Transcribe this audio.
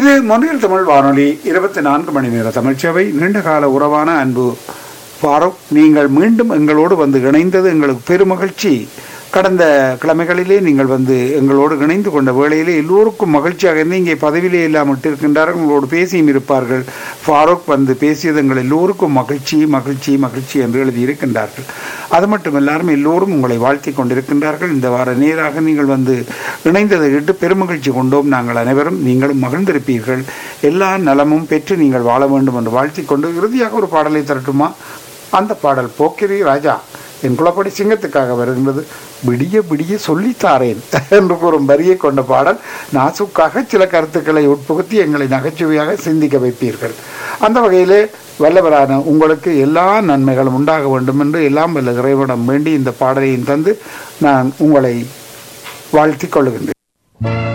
இது மொழியில் தமிழ் வானொலி இருபத்தி நான்கு மணி நேர தமிழ்ச்சேவை நீண்டகால உறவான அன்பு ஃபாரூக் நீங்கள் மீண்டும் எங்களோடு வந்து இணைந்தது எங்களுக்கு பெருமகிழ்ச்சி கடந்த கிழமைகளிலே நீங்கள் வந்து எங்களோடு இணைந்து கொண்ட வேளையிலே எல்லோருக்கும் மகிழ்ச்சியாக இருந்து இங்கே பதவியிலே இல்லாமல் இருக்கின்றார்கள் உங்களோடு பேசியும் இருப்பார்கள் ஃபாரூக் வந்து பேசியது எங்கள் எல்லோருக்கும் மகிழ்ச்சி மகிழ்ச்சி மகிழ்ச்சி என்று எழுதியிருக்கின்றார்கள் அது மட்டும் எல்லாரும் எல்லோரும் உங்களை வாழ்த்தி கொண்டிருக்கின்றார்கள் இந்த வார நேராக நீங்கள் வந்து இணைந்ததை இட்டு பெருமகிழ்ச்சி கொண்டோம் நாங்கள் அனைவரும் நீங்களும் மகிழ்ந்திருப்பீர்கள் எல்லா நலமும் பெற்று நீங்கள் வாழ வேண்டும் என்று வாழ்த்திக் கொண்டு இறுதியாக ஒரு பாடலை தரட்டுமா அந்த பாடல் போக்கிரி ராஜா என் குலப்படி சிங்கத்துக்காக வருகின்றது விடிய விடிய சொல்லித்தாரேன் என்று கூறும் வரியை கொண்ட பாடல் நாசுக்காக சில கருத்துக்களை உட்புகுத்தி எங்களை நகைச்சுவையாக சிந்திக்க வைப்பீர்கள் அந்த வகையிலே வல்லவரான உங்களுக்கு எல்லா நன்மைகளும் உண்டாக வேண்டும் என்று எல்லாம் வல்ல இறைவனம் வேண்டி இந்த பாடலையும் தந்து நான் உங்களை வாழ்த்திக் கொள்கின்றேன்